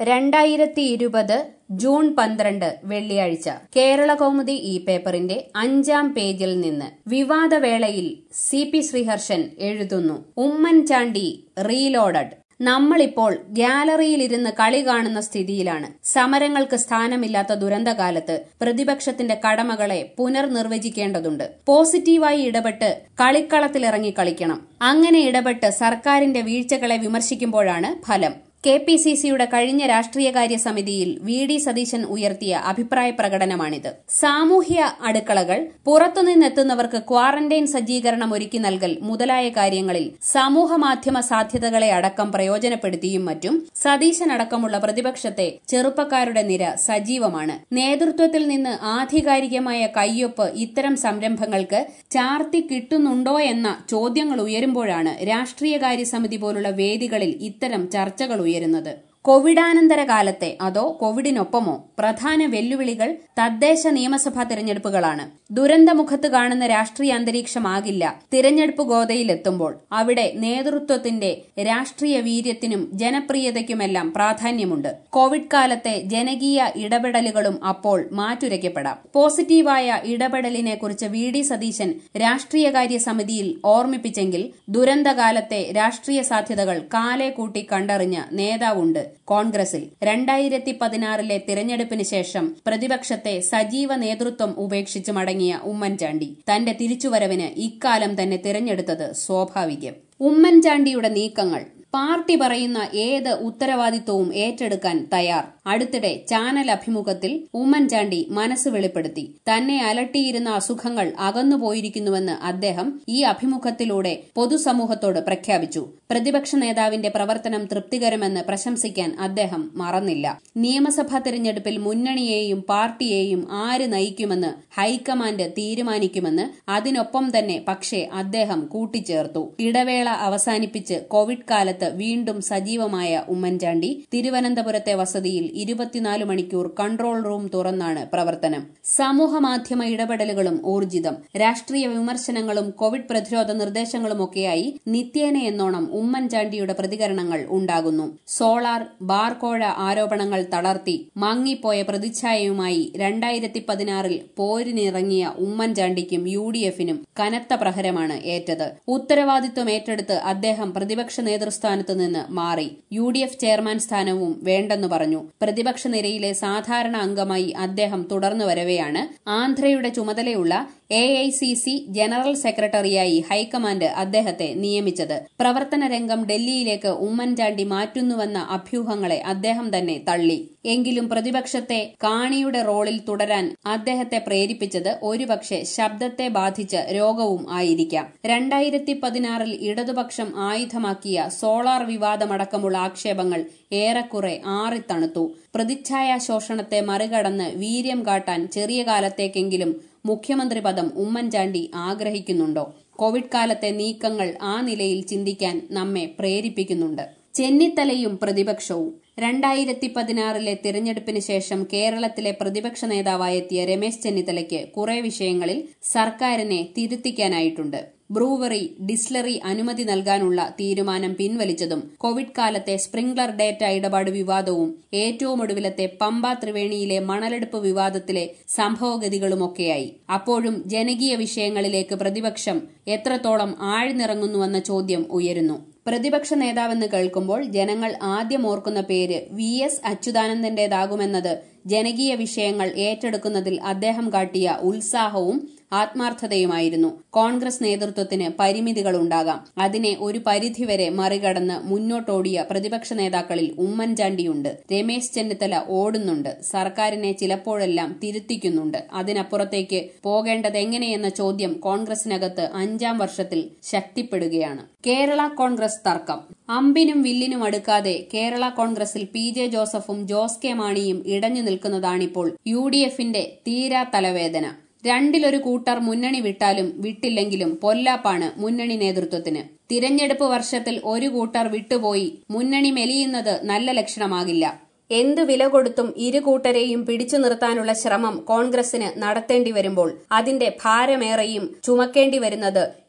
രണ്ടായിരത്തി ഇരുപത് ജൂൺ പന്ത്രണ്ട് വെള്ളിയാഴ്ച കേരള കൗമുദി ഈ പേപ്പറിന്റെ അഞ്ചാം പേജിൽ നിന്ന് വിവാദവേളയിൽ സി പി ശ്രീഹർഷൻ എഴുതുന്നു ഉമ്മൻചാണ്ടി റീലോഡഡ് നമ്മളിപ്പോൾ ഗ്യാലറിയിലിരുന്ന് കളി കാണുന്ന സ്ഥിതിയിലാണ് സമരങ്ങൾക്ക് സ്ഥാനമില്ലാത്ത ദുരന്തകാലത്ത് പ്രതിപക്ഷത്തിന്റെ കടമകളെ പുനർനിർവചിക്കേണ്ടതുണ്ട് പോസിറ്റീവായി ഇടപെട്ട് കളിക്കളത്തിലിറങ്ങി കളിക്കണം അങ്ങനെ ഇടപെട്ട് സർക്കാരിന്റെ വീഴ്ചകളെ വിമർശിക്കുമ്പോഴാണ് ഫലം കെ പി സി സിയുടെ കഴിഞ്ഞ രാഷ്ട്രീയകാര്യ സമിതിയിൽ വി ഡി സതീശൻ ഉയർത്തിയ അഭിപ്രായ പ്രകടനമാണിത് സാമൂഹ്യ അടുക്കളകൾ പുറത്തുനിന്നെത്തുന്നവർക്ക് ക്വാറന്റൈൻ സജ്ജീകരണം ഒരുക്കി നൽകൽ മുതലായ കാര്യങ്ങളിൽ സമൂഹമാധ്യമ സാധ്യതകളെ അടക്കം പ്രയോജനപ്പെടുത്തിയും മറ്റും സതീശൻ അടക്കമുള്ള പ്രതിപക്ഷത്തെ ചെറുപ്പക്കാരുടെ നിര സജീവമാണ് നേതൃത്വത്തിൽ നിന്ന് ആധികാരികമായ കയ്യൊപ്പ് ഇത്തരം സംരംഭങ്ങൾക്ക് ചാർത്തി കിട്ടുന്നുണ്ടോ എന്ന ചോദ്യങ്ങൾ ഉയരുമ്പോഴാണ് രാഷ്ട്രീയകാര്യ സമിതി പോലുള്ള വേദികളിൽ ഇത്തരം ചർച്ചകൾ ഉയരുന്നത് കോവിഡാനന്തര കാലത്തെ അതോ കോവിഡിനൊപ്പമോ പ്രധാന വെല്ലുവിളികൾ തദ്ദേശ നിയമസഭാ തിരഞ്ഞെടുപ്പുകളാണ് ദുരന്തമുഖത്ത് കാണുന്ന രാഷ്ട്രീയ അന്തരീക്ഷമാകില്ല തിരഞ്ഞെടുപ്പ് ഗോതയിലെത്തുമ്പോൾ അവിടെ നേതൃത്വത്തിന്റെ രാഷ്ട്രീയ വീര്യത്തിനും ജനപ്രിയതയ്ക്കുമെല്ലാം പ്രാധാന്യമുണ്ട് കോവിഡ് കാലത്തെ ജനകീയ ഇടപെടലുകളും അപ്പോൾ മാറ്റുരയ്ക്കപ്പെടാം പോസിറ്റീവായ ഇടപെടലിനെ കുറിച്ച് വി ഡി സതീശൻ രാഷ്ട്രീയകാര്യ സമിതിയിൽ ഓർമ്മിപ്പിച്ചെങ്കിൽ ദുരന്തകാലത്തെ രാഷ്ട്രീയ സാധ്യതകൾ കാലെ കൂട്ടി കണ്ടറിഞ്ഞ നേതാവുണ്ട് കോൺഗ്രസിൽ രണ്ടായിരത്തി പതിനാറിലെ തിരഞ്ഞെടുപ്പിന് ശേഷം പ്രതിപക്ഷത്തെ സജീവ നേതൃത്വം ഉപേക്ഷിച്ച് മടങ്ങിയ ഉമ്മൻചാണ്ടി തന്റെ തിരിച്ചുവരവിന് ഇക്കാലം തന്നെ തിരഞ്ഞെടുത്തത് സ്വാഭാവികം ഉമ്മൻചാണ്ടിയുടെ നീക്കങ്ങൾ പാർട്ടി പറയുന്ന ഏത് ഉത്തരവാദിത്വവും ഏറ്റെടുക്കാൻ തയ്യാർ അടുത്തിടെ ചാനൽ അഭിമുഖത്തിൽ ഉമ്മൻചാണ്ടി മനസ്സ് വെളിപ്പെടുത്തി തന്നെ അലട്ടിയിരുന്ന അസുഖങ്ങൾ അകന്നുപോയിരിക്കുന്നുവെന്ന് അദ്ദേഹം ഈ അഭിമുഖത്തിലൂടെ പൊതുസമൂഹത്തോട് പ്രഖ്യാപിച്ചു പ്രതിപക്ഷ നേതാവിന്റെ പ്രവർത്തനം തൃപ്തികരമെന്ന് പ്രശംസിക്കാൻ അദ്ദേഹം മറന്നില്ല നിയമസഭാ തെരഞ്ഞെടുപ്പിൽ മുന്നണിയെയും പാർട്ടിയെയും ആര് നയിക്കുമെന്ന് ഹൈക്കമാൻഡ് തീരുമാനിക്കുമെന്ന് അതിനൊപ്പം തന്നെ പക്ഷേ അദ്ദേഹം കൂട്ടിച്ചേർത്തു ഇടവേള അവസാനിപ്പിച്ച് കോവിഡ് കാലത്ത് വീണ്ടും സജീവമായ ഉമ്മൻചാണ്ടി തിരുവനന്തപുരത്തെ വസതിയിൽ ഇരുപത്തിനാല് മണിക്കൂർ കൺട്രോൾ റൂം തുറന്നാണ് പ്രവർത്തനം സമൂഹമാധ്യമ ഇടപെടലുകളും ഊർജിതം രാഷ്ട്രീയ വിമർശനങ്ങളും കോവിഡ് പ്രതിരോധ നിർദ്ദേശങ്ങളുമൊക്കെയായി നിത്യേന എന്നോണം ഉമ്മൻചാണ്ടിയുടെ പ്രതികരണങ്ങൾ ഉണ്ടാകുന്നു സോളാർ ബാർകോഴ ആരോപണങ്ങൾ തളർത്തി മങ്ങിപ്പോയ പ്രതിച്ഛായയുമായി രണ്ടായിരത്തി പതിനാറിൽ പോരിനിറങ്ങിയ ഉമ്മൻചാണ്ടിക്കും യു ഡി എഫിനും കനത്ത പ്രഹരമാണ് ഏറ്റത് ഉത്തരവാദിത്വം ഏറ്റെടുത്ത് അദ്ദേഹം പ്രതിപക്ഷ നേതൃസ്ഥാനത്ത് നിന്ന് മാറി യു ഡി എഫ് ചെയർമാൻ സ്ഥാനവും വേണ്ടെന്ന് പറഞ്ഞു പ്രതിപക്ഷ നിരയിലെ സാധാരണ അംഗമായി അദ്ദേഹം തുടർന്നു വരവെയാണ് ആന്ധ്രയുടെ ചുമതലയുള്ള A I C C general സെക്രട്ടറിയായി ഹൈക്കമാൻഡ് അദ്ദേഹത്തെ നിയമിച്ചത് പ്രവർത്തന രംഗം ഡൽഹിയിലേക്ക് ഉമ്മൻചാണ്ടി മാറ്റുന്നുവെന്ന അഭ്യൂഹങ്ങളെ അദ്ദേഹം തന്നെ തള്ളി എങ്കിലും പ്രതിപക്ഷത്തെ കാണിയുടെ റോളിൽ തുടരാൻ അദ്ദേഹത്തെ പ്രേരിപ്പിച്ചത് ഒരുപക്ഷെ ശബ്ദത്തെ ബാധിച്ച രോഗവും ആയിരിക്കാം രണ്ടായിരത്തി പതിനാറിൽ ഇടതുപക്ഷം ആയുധമാക്കിയ സോളാർ വിവാദമടക്കമുള്ള ആക്ഷേപങ്ങൾ ഏറെക്കുറെ ആറിത്തണുത്തു പ്രതിച്ഛായ ശോഷണത്തെ മറികടന്ന് വീര്യം കാട്ടാൻ ചെറിയ കാലത്തേക്കെങ്കിലും മുഖ്യമന്ത്രി പദം ഉമ്മൻചാണ്ടി ആഗ്രഹിക്കുന്നുണ്ടോ കോവിഡ് കാലത്തെ നീക്കങ്ങൾ ആ നിലയിൽ ചിന്തിക്കാൻ നമ്മെ പ്രേരിപ്പിക്കുന്നുണ്ട് ചെന്നിത്തലയും പ്രതിപക്ഷവും രണ്ടായിരത്തി പതിനാറിലെ തിരഞ്ഞെടുപ്പിന് ശേഷം കേരളത്തിലെ പ്രതിപക്ഷ നേതാവായെത്തിയ രമേശ് ചെന്നിത്തലയ്ക്ക് കുറെ വിഷയങ്ങളിൽ സർക്കാരിനെ തിരുത്തിക്കാനായിട്ടുണ്ട് ബ്രൂവറി ഡിസ്ലറി അനുമതി നൽകാനുള്ള തീരുമാനം പിൻവലിച്ചതും കോവിഡ് കാലത്തെ സ്പ്രിംഗ്ലർ ഡേറ്റ ഇടപാട് വിവാദവും ഏറ്റവും ഒടുവിലത്തെ പമ്പ ത്രിവേണിയിലെ മണലെടുപ്പ് വിവാദത്തിലെ സംഭവഗതികളുമൊക്കെയായി അപ്പോഴും ജനകീയ വിഷയങ്ങളിലേക്ക് പ്രതിപക്ഷം എത്രത്തോളം ആഴ്ന്നിറങ്ങുന്നുവെന്ന ചോദ്യം ഉയരുന്നു പ്രതിപക്ഷ നേതാവെന്ന് കേൾക്കുമ്പോൾ ജനങ്ങൾ ആദ്യം ഓർക്കുന്ന പേര് വി എസ് അച്യുതാനന്ദന്റേതാകുമെന്നത് ജനകീയ വിഷയങ്ങൾ ഏറ്റെടുക്കുന്നതിൽ അദ്ദേഹം കാട്ടിയ ഉത്സാഹവും ആത്മാർത്ഥതയുമായിരുന്നു കോൺഗ്രസ് നേതൃത്വത്തിന് പരിമിതികളുണ്ടാകാം അതിനെ ഒരു പരിധിവരെ മറികടന്ന് മുന്നോട്ടോടിയ പ്രതിപക്ഷ നേതാക്കളിൽ ഉമ്മൻചാണ്ടിയുണ്ട് രമേശ് ചെന്നിത്തല ഓടുന്നുണ്ട് സർക്കാരിനെ ചിലപ്പോഴെല്ലാം തിരുത്തിക്കുന്നുണ്ട് അതിനപ്പുറത്തേക്ക് പോകേണ്ടത് എങ്ങനെയെന്ന ചോദ്യം കോൺഗ്രസിനകത്ത് അഞ്ചാം വർഷത്തിൽ ശക്തിപ്പെടുകയാണ് കേരള കോൺഗ്രസ് തർക്കം അമ്പിനും വില്ലിനും അടുക്കാതെ കേരള കോൺഗ്രസിൽ പി ജെ ജോസഫും ജോസ് കെ മാണിയും ഇടഞ്ഞു നിൽക്കുന്നതാണിപ്പോൾ യു ഡി എഫിന്റെ തീരാ തലവേദന രണ്ടിലൊരു കൂട്ടർ മുന്നണി വിട്ടാലും വിട്ടില്ലെങ്കിലും പൊല്ലാപ്പാണ് മുന്നണി നേതൃത്വത്തിന് തിരഞ്ഞെടുപ്പ് വർഷത്തിൽ ഒരു കൂട്ടർ വിട്ടുപോയി മുന്നണി മെലിയുന്നത് നല്ല ലക്ഷണമാകില്ല എന്ത് വില കൊടുത്തും ഇരു കൂട്ടരെയും പിടിച്ചു നിർത്താനുള്ള ശ്രമം കോൺഗ്രസിന് നടത്തേണ്ടി വരുമ്പോൾ അതിന്റെ ഭാരമേറെയും ചുമക്കേണ്ടി വരുന്നത്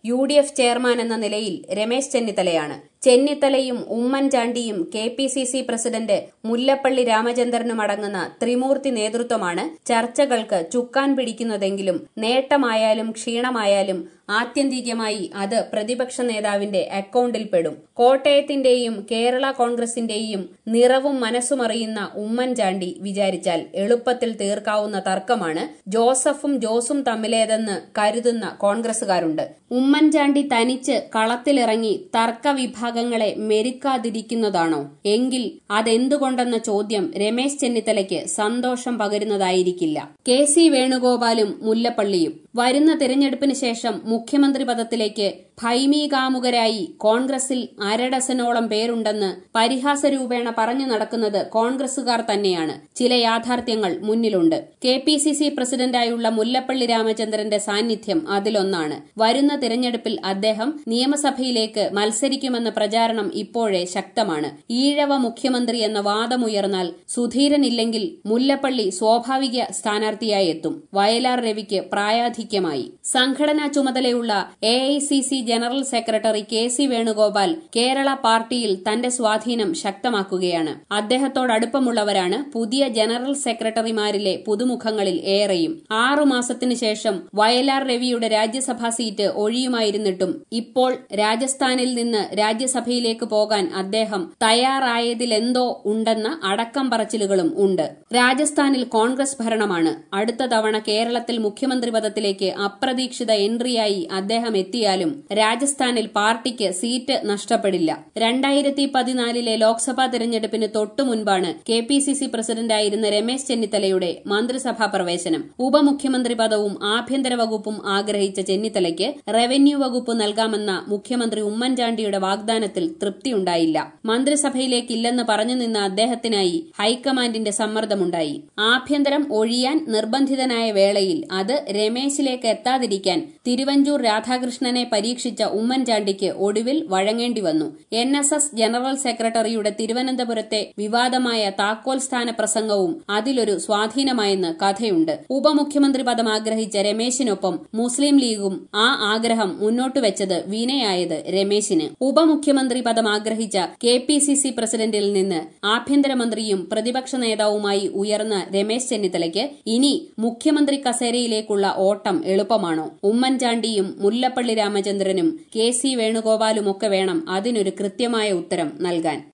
യു ഡി എഫ് ചെയർമാൻ എന്ന നിലയിൽ രമേശ് ചെന്നിത്തലയാണ് ചെന്നിത്തലയും ഉമ്മൻചാണ്ടിയും K P C C president Mullappally രാമചന്ദ്രനും അടങ്ങുന്ന ത്രിമൂർത്തി നേതൃത്വമാണ് ചർച്ചകൾക്ക് ചുക്കാൻ പിടിക്കുന്നതെങ്കിലും നേട്ടമായാലും ക്ഷീണമായാലും ആത്യന്തികമായി അത് പ്രതിപക്ഷ നേതാവിന്റെ അക്കൌണ്ടിൽപ്പെടും കോട്ടയത്തിന്റെയും കേരള കോൺഗ്രസിന്റെയും നിറവും മനസ്സുമറിയുന്ന ഉമ്മൻചാണ്ടി വിചാരിച്ചാൽ എളുപ്പത്തിൽ തീർക്കാവുന്ന തർക്കമാണ് ജോസഫും ജോസും തമ്മിലേതെന്ന് കരുതുന്ന കോൺഗ്രസുകാരുണ്ട് ഉമ്മൻചാണ്ടി തനിച്ച് കളത്തിലിറങ്ങി തർക്ക വിഭാഗങ്ങളെ മെരുക്കാതിരിക്കുന്നതാണോ എങ്കിൽ അതെന്തുകൊണ്ടെന്ന ചോദ്യം രമേശ് ചെന്നിത്തലയ്ക്ക് സന്തോഷം പകരുന്നതായിരിക്കില്ല കെ സി വേണുഗോപാലും മുല്ലപ്പള്ളിയും വരുന്ന തിരഞ്ഞെടുപ്പിന് ശേഷം മുഖ്യമന്ത്രി പദത്തിലേക്ക് ഭൈമീകാമുകരായി കോൺഗ്രസിൽ അരഡസനോളം പേരുണ്ടെന്ന് പരിഹാസരൂപേണ പറഞ്ഞു നടക്കുന്നത് കോൺഗ്രസുകാർ തന്നെയാണ് ചില യാഥാർത്ഥ്യങ്ങൾ മുന്നിലുണ്ട് കെ പി സി സി പ്രസിഡന്റായുള്ള മുല്ലപ്പള്ളി രാമചന്ദ്രന്റെ സാന്നിധ്യം അതിലൊന്നാണ് വരുന്ന തിരഞ്ഞെടുപ്പിൽ അദ്ദേഹം നിയമസഭയിലേക്ക് മത്സരിക്കുമെന്ന പ്രചാരണം ഇപ്പോഴേ ശക്തമാണ് ഈഴവ മുഖ്യമന്ത്രി എന്ന വാദമുയർന്നാൽ സുധീരനില്ലെങ്കിൽ മുല്ലപ്പള്ളി സ്വാഭാവിക സ്ഥാനാർത്ഥിയായി എത്തും വയലാർ രവിക്ക് പ്രായാധിക്യമായി സംഘടനാ ചുമതലയുള്ള A I C C general secretary K C Venugopal Kerala പാർട്ടിയിൽ തന്റെ സ്വാധീനം ശക്തമാക്കുകയാണ് അദ്ദേഹത്തോടടുപ്പമുള്ളവരാണ് പുതിയ ജനറൽ സെക്രട്ടറിമാരിലെ പുതുമുഖങ്ങളിൽ ഏറെയും ആറുമാസത്തിനു ശേഷം വയലാർ രവിയുടെ രാജ്യസഭാ സീറ്റ് ഒഴിയുമായിരുന്നിട്ടും ഇപ്പോൾ രാജസ്ഥാനിൽ നിന്ന് രാജ്യസഭയിലേക്ക് പോകാൻ അദ്ദേഹം തയ്യാറായതിലെന്തോ ഉണ്ടെന്ന അടക്കം പറച്ചിലുകളും ഉണ്ട് രാജസ്ഥാനിൽ കോൺഗ്രസ് ഭരണമാണ് അടുത്ത തവണ കേരളത്തിൽ മുഖ്യമന്ത്രി പദത്തിലേക്ക് അപ്രതീക്ഷിത എൻട്രിയായി അദ്ദേഹം എത്തിയാലും രാജസ്ഥാനിൽ പാർട്ടിക്ക് സീറ്റ് നഷ്ടപ്പെടില്ല രണ്ടായിരത്തി പതിനാലിലെ ലോക്സഭാ തെരഞ്ഞെടുപ്പിന് തൊട്ടു മുൻപാണ് കെ പി സി സി പ്രസിഡന്റായിരുന്ന രമേശ് ചെന്നിത്തലയുടെ മന്ത്രിസഭാ പ്രവേശനം ഉപമുഖ്യമന്ത്രി പദവും ആഭ്യന്തര വകുപ്പും ആഗ്രഹിച്ച ചെന്നിത്തലയ്ക്ക് റവന്യൂ വകുപ്പ് നൽകാമെന്ന മുഖ്യമന്ത്രി ഉമ്മൻചാണ്ടിയുടെ വാഗ്ദാനത്തിൽ തൃപ്തിയുണ്ടായില്ല മന്ത്രിസഭയിലേക്കില്ലെന്ന് പറഞ്ഞു നിന്ന അദ്ദേഹത്തിനായി ഹൈക്കമാൻഡിന്റെ സമ്മർദ്ദമുണ്ടായി ആഭ്യന്തരം ഒഴിയാൻ നിർബന്ധിതനായ വേളയിൽ അത് രമേശിലേക്ക് എത്താതിരിക്കാൻ തിരുവഞ്ചൂർ രാധാകൃഷ്ണനെ പരീക്ഷിച്ച ഉമ്മൻചാണ്ടിക്ക് ഒടുവിൽ വഴങ്ങേണ്ടി വന്നു എൻ എസ് എസ് ജനറൽ സെക്രട്ടറിയുടെ തിരുവനന്തപുരത്തെ വിവാദമായ താക്കോൽ സ്ഥാന പ്രസംഗവും അതിലൊരു സ്വാധീനമായെന്ന് കഥയുണ്ട് ഉപമുഖ്യമന്ത്രി പദം ആഗ്രഹിച്ച രമേശിനൊപ്പം മുസ്ലിം ലീഗും ആ ആഗ്രഹം മുന്നോട്ട് വെച്ചത് വിനയായത് രമേശിന് ഉപമുഖ്യമന്ത്രി പദം ആഗ്രഹിച്ച കെ പി സി സി പ്രസിഡന്റിൽ നിന്ന് ആഭ്യന്തരമന്ത്രിയും പ്രതിപക്ഷ നേതാവുമായി ഉയർന്ന രമേശ് ചെന്നിത്തലയ്ക്ക് ഇനി മുഖ്യമന്ത്രി കസേരയിലേക്കുള്ള ഓട്ടം എളുപ്പമാണോ ഉമ്മൻചാണ്ടിയും മുല്ലപ്പള്ളി രാമചന്ദ്രനും കെ സി വേണുഗോപാലുമൊക്കെ വേണം അതിനൊരു കൃത്യമായ ഉത്തരം നൽകാൻ